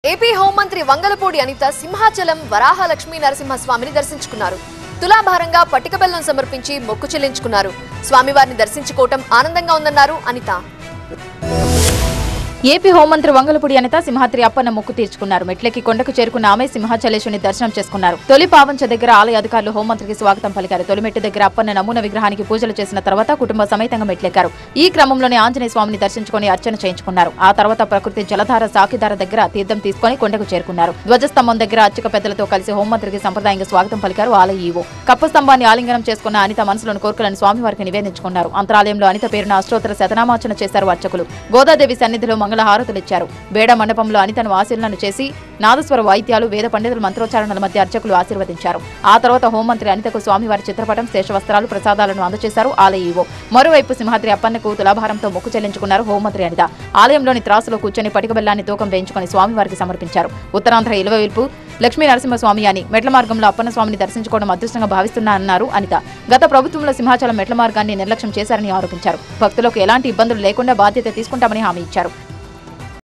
AP హోంమంత్రి వంగలపూడి అనిత సింహాచలం వరాహ లక్ష్మీ నరసింహస్వామిని దర్శించుకున్నారు తులాభారంగా పట్టిక బెల్లం సమర్పించి మొక్కు చెల్లించుకున్నారు స్వామివారిని దర్శించుకోవటం ఆనందంగా ఉందన్నారు అనిత ఏపీ హోంమంత్రి వంగలపూడి అనిత సింహాద్రి అప్పన్న మొక్కు తీర్చుకున్నారు మెట్లకి కొండకు చేరుకున్న ఆమె సింహాచలేశుని దర్శనం చేసుకున్నారు తొలి పావంచ దగ్గర ఆలయ అధికారులు హోంమంత్రికి స్వాగతం పలికారు తొలి మెట్టు దగ్గర అప్పన్న నమూనా విగ్రహానికి పూజలు చేసిన తర్వాత కుటుంబ సమేతంగా మెట్లెక్కారు ఈ క్రమంలోనే ఆంజనేయ స్వామిని దర్శించుకుని అర్చన చేయించుకున్నారు ఆ తర్వాత ప్రకృతి జలధార సాకిదార దగ్గర తీర్థం తీసుకుని కొండకు చేరుకున్నారు ధ్వజస్తంభం దగ్గర అర్చక పెద్దలతో కలిసి హోంమంత్రికి సంప్రదాయంగా స్వాగతం పలికారు ఆలయ ఈవో కప్ప స్తంభాన్ని ఆలింగనం చేసుకున్న అనిత మనసులోని కోరికలను స్వామివారికి నివేదించుకున్నారు అంతరాలయంలో అనిత పేరున అష్టోత్తర శతనామార్చన చేశారు అర్చకులు గోదాదేవి సన్నిధిలో మంగళ హారతులిచ్చారు బేడ మండపంలో అనితను ఆశీర్లను చేసి నాదస్వర వాయిద్యాలు వేద పండితుల మంత్రోచ్చారణల మధ్య అర్చకులు ఆశీర్వదించారు ఆ తర్వాత హోంమంత్రి అనితకు స్వామివారి చిత్రపటం శేషవస్త్రాలు ప్రసాదాలను అందజేశారు ఆలయ ఈవో మరోవైపు సింహాద్రి అప్పన్నకు తులాభారంతో మొక్కు చెల్లించుకున్నారు హోంమంత్రి అనిత ఆలయంలోని త్రాసులో కూర్చొని పటిక బెల్లాన్ని తూకం వేయించుకుని స్వామివారికి సమర్పించారు ఉత్తరాంధ్ర ఇలవైల్పు లక్ష్మీ నరసింహస్వామి అని మెట్ల మార్గంలో అప్పన్న స్వామిని దర్శించుకోవడం అదృష్టంగా భావిస్తున్నా అన్నారు అనిత గత ప్రభుత్వంలో సింహాచలం మెట్ల మార్గాన్ని నిర్లక్ష్యం చేశారని ఆరోపించారు భక్తులకు ఎలాంటి ఇబ్బందులు లేకుండా బాధ్యత తీసుకుంటామని హామీ ఇచ్చారు